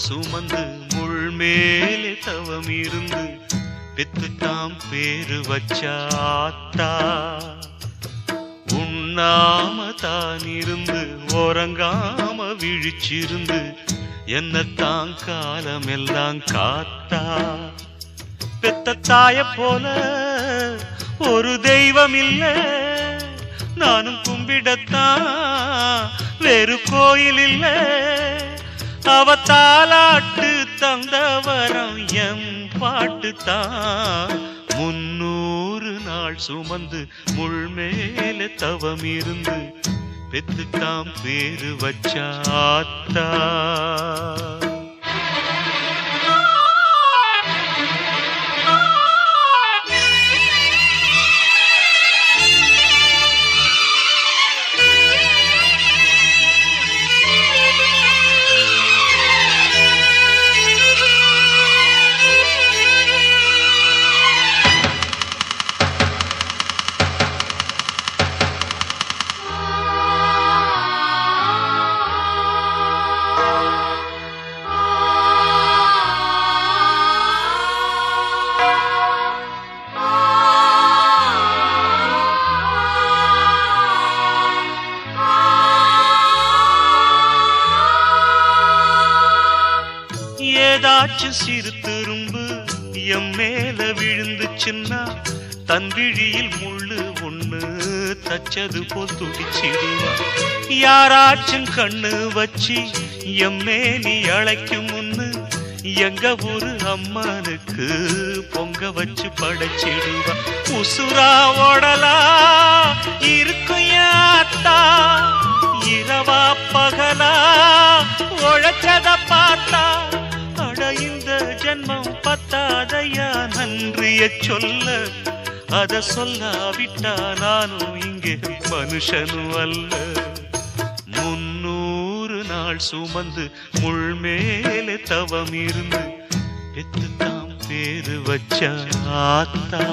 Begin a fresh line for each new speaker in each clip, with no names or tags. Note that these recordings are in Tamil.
சுமந்து முள் மேலே தவம் இருந்து பெத்துத்தாம் பேரு வச்சாத்தா உண்ணாம தான் இருந்து உறங்காம விழிச்சிருந்து என்னத்தான் காலமெல்லாம் காத்தா பெத்த தாய போல ஒரு தெய்வம் இல்ல நானும் கும்பிடத்தான் வேறு கோயில் இல்ல அவ தாலாட்டு தந்தவரம் எம் பாட்டு தான் முன்னூறு நாள் சுமந்து முள் மேல தவம் இருந்து பெத்துத்தாம் பேரு வச்சாத்தா ஏதாச்சும் சிறு திரும்பு எம் மேல விழுந்துச்சுன்னா தன் விழியில் முள்ளு ஒண்ணு தச்சது போல் துடிச்சிடுவா யாராச்சும் கண்ணு வச்சு எம் மேனி அழைக்கும் முன்னு எங்க ஊரு அம்மனுக்கு பொங்க வச்சு படைச்சிடுவா உசுரா ஓடலா இருக்கும் யாத்தா இரவா பகலா உழைச்சத பார்த்தா அட இந்த ஜென்மம் பத்தாதையா நன்றிய சொல்ல அத சொல்லாவிட்டா நானும் இங்கே மனுஷனும் அல்ல முன்னூறு நாள் சுமந்து முள் மேலே தவம் இருந்து பெத்துத்தாம் பேரு வச்ச ஆத்தா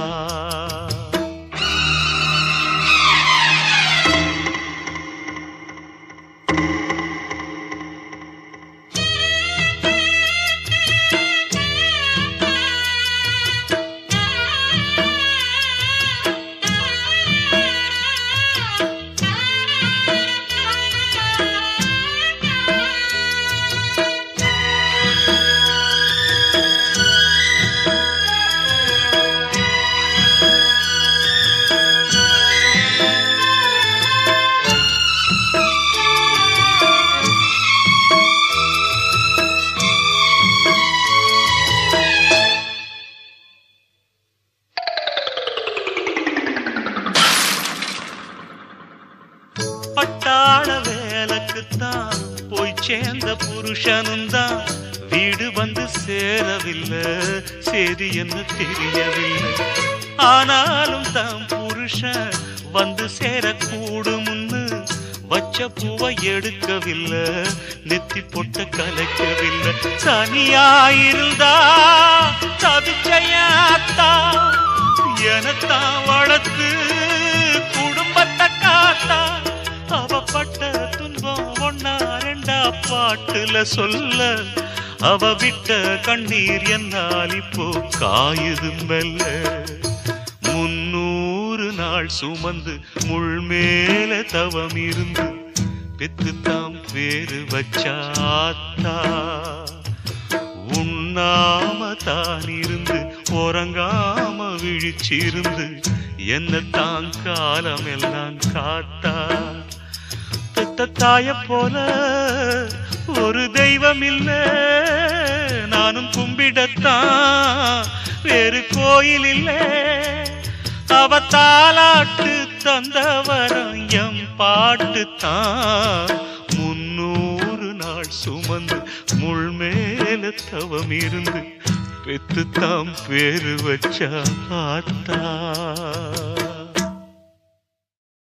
பட்டாள வேலைக்குத்தான் போய் சேர்ந்த புருஷனும் தான் வீடு வந்து சேரவில்லை சேதி என்ன தெரியவில்லை ஆனாலும் தான் புருஷன் வந்து சேரக்கூடும்னு வச்ச பூவை எடுக்கவில்லை நெத்தி பொட்ட கலைக்கவில்லை தனியாயிருந்தா தவிச்சையாத்தா எனத்தான் வளர்த்து குடும்பத்தை காத்தா அவ பட்ட துன்பம் ஒன்னா ரெண்டா பாட்டுல சொல்ல அவ விட்ட கண்ணீர் என்னால் இப்போ காயுது மெல்ல முன்னூறு நாள் சுமந்து முள் மேல தவம் இருந்து பெத்துத்தாம் பேரு வச்சாத்தா உண்ணாம தான் இருந்து உறங்காம விழிச்சிருந்து என்னத்தான் காலம் எல்லாம் காத்தா பெத்த தாய போல ஒரு தெய்வம் இல்ல நானும் கும்பிடத்தான் வேறு கோயில் இல்ல அவ தாலாட்டு தந்தவரம் எம் பாட்டு தான் முன்னூறு நாள் சுமந்து முள் மேல தவம் இருந்து பெத்து தாம் பேரு வச்சா ஆத்தா